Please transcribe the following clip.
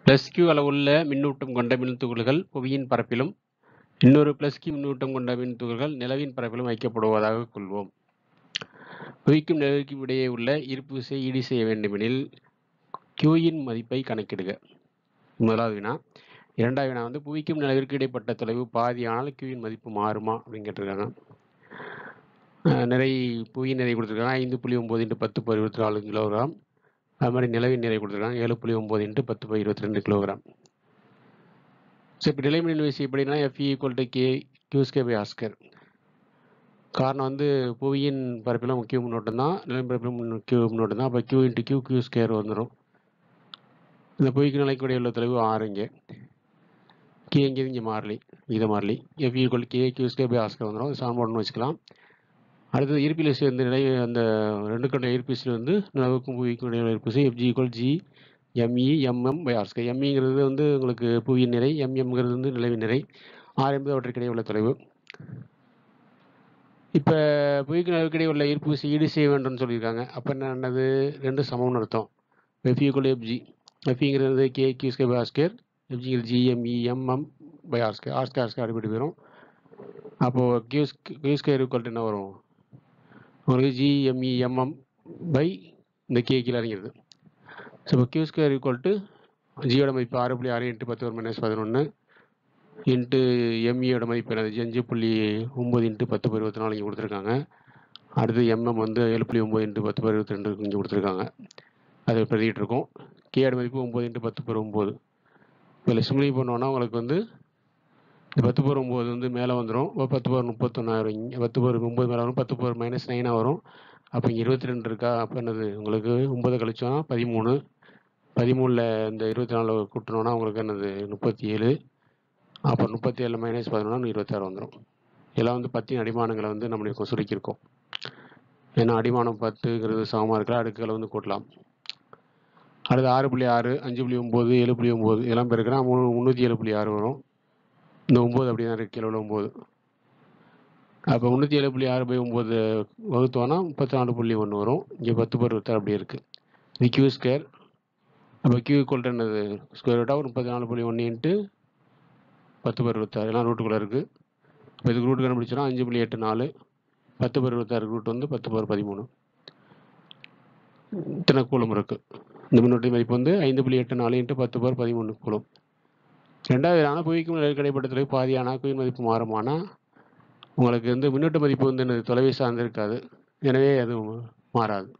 plus Q அளவுள்ள மின்னூட்டம் கொண்ட மின்துகள்கள் புவியின் பரப்பிலும் இன்னொரு பிளஸ் கியூ மின்னூட்டம் கொண்ட மின்துகள்கள் நிலவின் பரப்பிலும் வைக்கப்படுவதாக கொள்வோம் புவிக்கும் நிலவிற்கும் இடையே உள்ள ஈர்ப்பு விசையை ஈடு செய்ய வேண்டுமெனில் கியூயின் மதிப்பை கணக்கிடுக முதலாவது வினா இரண்டாவது வினா வந்து புவிக்கும் நிலவிற்கு இடைப்பட்ட தொலைவு பாதியானால் கியூயின் மதிப்பு மாறுமா அப்படின்னு கேட்டிருக்காங்க அஹ் நிறை புவியின் நிறை கொடுத்துருக்காங்க ஐந்து புள்ளி ஒம்பது இன்ட்டு பத்து பர் இருபத்தி நாலு கிலோகிராம் அது மாதிரி நிலவின் நிறை கொடுத்துருக்காங்க ஏழு புள்ளி ஒம்பது இன்ட்டு பத்து பை இருபத்தி ரெண்டு கிலோகிராம் ஸோ இப்போ நிலைமின் விசை எப்படின்னா எஃப்இ ஈக்குவல் டு கே கியூஸ்கே பை ஆஸ்கர் காரணம் வந்து புவியின் பரப்பிலும் முக்கிய முன்னோட்டம் தான் நிலம் பரப்பிலும் முக்கிய முன்னோட்டம் தான் அப்போ q into q q square வந்துடும் இந்த புவிக்கு நிலைக்கூடிய உள்ள தொலைவு ஆறு இங்கே கே இங்கே இங்கே மாறலி இதை மாறலி F equal k q square by r square வந்துடும் சாம்பாடுன்னு வச்சுக்கலாம் அடுத்தது ஈர்ப்பில் விசை இந்த நிலை அந்த ரெண்டு கண்ட ஈர்ப்பிசில் வந்து நிலவுக்கும் புவிக்கும் இடையில ஈர்ப்பிசை F G equal G M E M M by r square எம்இங்கிறது வந்து உங்களுக்கு புவியின் நிறை எம்எம்ங்கிறது வந்து நிலவின் நிறை ஆர் என்பது அவற்றுக்கிடையே உள்ள தொலைவு இப்போ புவிக்கு நிலவுக்கிடையே உள்ள ஈர்ப்பு விசை ஈடு செய்ய வேண்டும்னு சொல்லியிருக்காங்க அப்போ என்னது ரெண்டு சமம்னு அர்த்தம் எஃப் ஈக்குவல் எஃப்ஜி எஃப்ங்கிறது k q square by r square எஃப்ஜிங்கிறது G M E M M by r square r square r square அடிப்படை போயிடும் அப்போது கியூஸ் கியூ ஸ்கேர் ஈக்குவல் என்ன வரும் உங்களுக்கு ஜிஎம்இ எம்எம் பை இந்த கே கீழே இறங்கிடுது ஸோ இப்போ கியூ ஸ்கொயர் ஈக்குவல் டு ஜியோட மதிப்பு ஆறு புள்ளி ஆறு இன்ட்டு பத்து ஒரு மைனஸ் பதினொன்று இன்ட்டு எம்இயோட மதிப்பு என்னது அஞ்சு புள்ளி ஒம்பது இன்ட்டு பத்து பேர் இருபத்தி நாலு இங்கே கொடுத்துருக்காங்க அடுத்து எம்எம் வந்து ஏழு புள்ளி ஒம்பது இன்ட்டு பத்து பேர் இருபத்தி ரெண்டு இங்கே கொடுத்துருக்காங்க அது பிரதிட்டு இருக்கோம் கேயோட மதிப்பு ஒம்பது இன்ட்டு பத்து பேர் ஒம்பது இதில் சிம்லி பண்ணோன்னா உங்களுக்கு வந்து இந்த பத்து பேர் ஒம்பது வந்து மேலே வந்துடும் இப்போ பத்து பேர் முப்பத்தொன்னாயிரம் இங்கே பத்து பேர் ஒம்பது மேலே வரும் பத்து பேர் மைனஸ் நைனாக வரும் அப்போ இங்கே இருபத்தி ரெண்டு இருக்கா அப்போ என்னது உங்களுக்கு ஒம்பது கழிச்சோன்னா பதிமூணு பதிமூணில் இந்த இருபத்தி நாலு கூட்டணும்னா உங்களுக்கு என்னது முப்பத்தி ஏழு அப்போ முப்பத்தி ஏழு மைனஸ் பதினொன்று இருபத்தாறு வந்துடும் இதெல்லாம் வந்து பத்தின் அடிமானங்களை வந்து நம்மளுக்கு சுருக்கியிருக்கோம் ஏன்னா அடிமானம் பத்துங்கிறது சமமாக இருக்கலாம் அடுக்குகளை வந்து கூட்டலாம் அடுத்து ஆறு புள்ளி ஆறு அஞ்சு புள்ளி ஒம்பது ஏழு புள்ளி ஒம்பது இதெல்லாம் பெருக்கிறா மூணு முந்நூற்றி ஏழு புள்ளி ஆறு வரும் இந்த ஒம்பது அப்படி தான் இருக்குது கிலோவில் ஒம்பது அப்போ முந்நூற்றி ஏழு புள்ளி ஆறு பை ஒம்பது வகுத்தோன்னா முப்பத்தி நாலு புள்ளி ஒன்று வரும் இங்கே பத்து பேர் இருபத்தாறு அப்படி இருக்குது இது கியூ ஸ்கொயர் அப்போ கியூ ஈக்குவல் என்னது ஸ்கொயர் ரூட்டாக ஒரு முப்பத்தி நாலு புள்ளி ஒன்று இன்ட்டு பத்து பேர் இருபத்தாறு எல்லாம் ரூட்டுக்குள்ளே இருக்குது இப்போ இதுக்கு ரூட் கண்டுபிடிச்சோன்னா அஞ்சு புள்ளி எட்டு நாலு பத்து பேர் இருபத்தாறு ரூட் வந்து பத்து பேர் பதிமூணு இத்தனை கூலம் இருக்குது இந்த மின்னோட்டி மதிப்பு வந்து ஐந்து புள்ளி எட்டு நாலு இன்ட்டு பத்து பேர் பதிமூணு கூலம் ரெண்டாவது ஆனால் புவிக்கும் கிடைப்பட்ட தொலைவு பாதியானா குயின் மதிப்பு மாறுமானா உங்களுக்கு வந்து மின்னோட்ட மதிப்பு வந்து என்னது தொலைவை சார்ந்து இருக்காது எனவே அது மாறாது